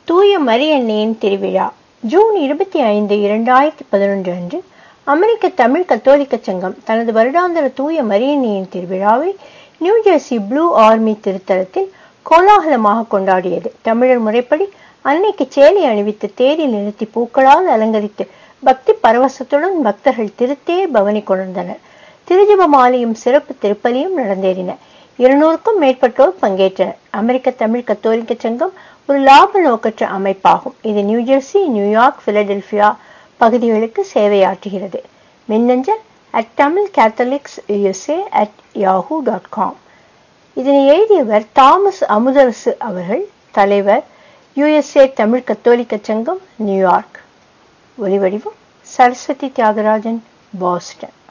தூய மரியன்னையின் திருவிழா ஜூன் இருபத்தி ஐந்து இரண்டாயிரத்தி பதினொன்று அன்று அமெரிக்க தமிழ் கத்தோலிக்க சங்கம் தனது வருடாந்திர தூய மரியன்னையின் திருவிழாவை நியூஜெர்சி ப்ளூ ஆர்மி திருத்தலத்தில் கோலாகலமாக கொண்டாடியது தமிழர் முறைப்படி அன்னைக்கு சேலை அணிவித்து தேரில் நிறுத்தி பூக்களால் அலங்கரித்து பக்தி பரவசத்துடன் பக்தர்கள் திருத்தேர் பவனி கொண்டிருந்தனர் திருஜப மாலையும் சிறப்பு திருப்பலியும் நடந்தேறின இருநூறுக்கும் மேற்பட்டோர் பங்கேற்றனர் அமெரிக்க தமிழ் கத்தோலிக்க சங்கம் ஒரு லாப நோக்கற்ற அமைப்பாகும் இது நியூஜெர்சி நியூயார்க் பிலடெல்பியா பகுதிகளுக்கு சேவையாற்றுகிறது மின்னஞ்சல் at Tamil catholics USA at yahoo dot com இதனை எழுதியவர் தாமஸ் அமுதரசு அவர்கள் தலைவர் யுஎஸ்ஏ தமிழ் கத்தோலிக்க சங்கம் நியூயார்க் ஒலிவடிவம் சரஸ்வதி தியாகராஜன் பாஸ்டன்